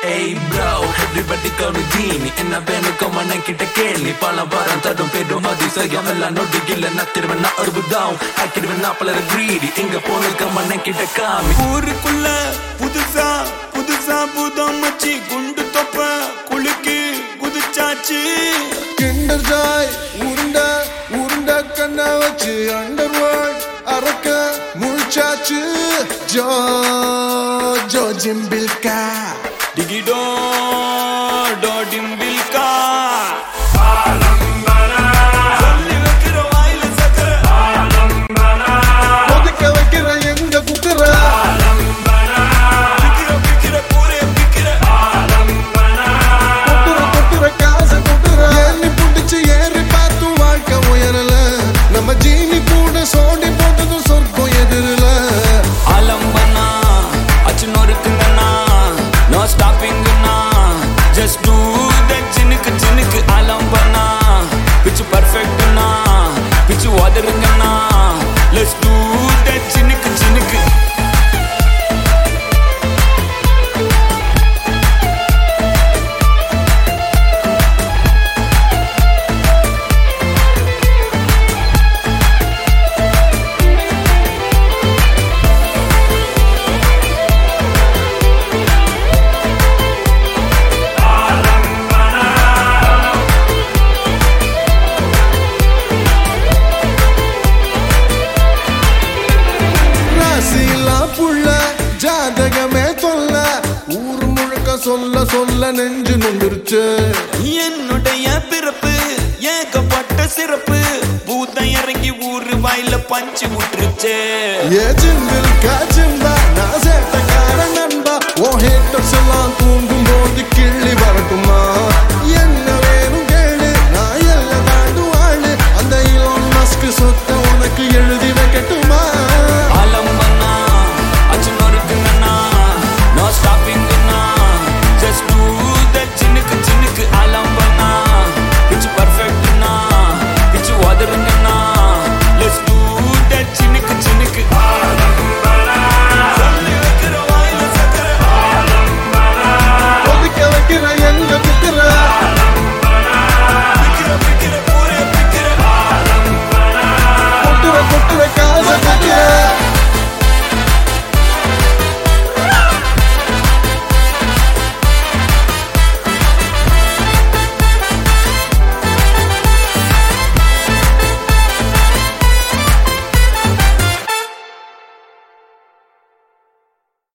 ஏய் bro everybody call me genie என்ன வேணும் கொமன கிட்ட கேள்வி பல வாரம் தடும் பெரும் அதிசயம் எல்லாம் நொடியில் நத்திருவன் நான் அறுபதாம் ஆக்கிடுவன் நான் பலர் greedy எங்க போன கமன கிட்ட காமி ஊருக்குள்ள புதுசா புதுசா புதம் மச்சி குண்டு தொப்ப குலுக்கி குதிச்சாச்சு கிண்டர் ஜாய் உருண்ட உருண்ட கண்ண வச்சு அண்டர் வேர்ல்ட் அறக்க முழிச்சாச்சு ஜோ ஜோ ஜிம்பில்கா டிகிடோ டோடிம்பில்கா சொல்லி வைக்கிற வாயில சக்கரை கொதிக்க வைக்கிற எங்க குக்கர பிக்கிற பிக்கிற கூரைய பிக்கிற கொட்டுற கொட்டுற காசு கொட்டுற ஏறி புடிச்சு ஏறி பார்த்து வாழ்க்கை உயரல நம்ம ஜீனி கூட சோண்டி போட்டதும் சொர்க்கம் எதிரல ஆலம்பனா அச்சுனொருக்குங்கண்ணா நோ ஸ்டாப்பிங்கண்ணா ஜஸ்ட் டூ தட் சினுக்கு சினுக்கு ஆலம்பனா பிச்சு பர்ஃபெக்ட்னா பிச்சு உதருங்கண்ணா லெட்ஸ் டூ தட் சினுக்கு சினுக்கு ராசிலாம் புள்ள ஜாதகமே தொல்ல ஊர் முழுக்க சொல்ல சொல்ல நெஞ்சு நொந்துருச்சு என்னுடைய பிறப்பு ஏகப்பட்ட சிறப்பு பூதம் இறங்கி ஊரு வாயில பஞ்சு விட்டுருச்சே ஏ ஜிம்பில் காஜிம்பா நான் சேட்டக்கார நண்பா ஓ ஹேட்டர்ஸ் எல்லாம் தூங்கும் போது கிள்ளி வரட்டுமா என்ன வேணும் கேளு நான் எல்லாம் தாண்டும் ஆளு அந்த இலோன் மஸ்க் சொத்த உனக்கு எழுதி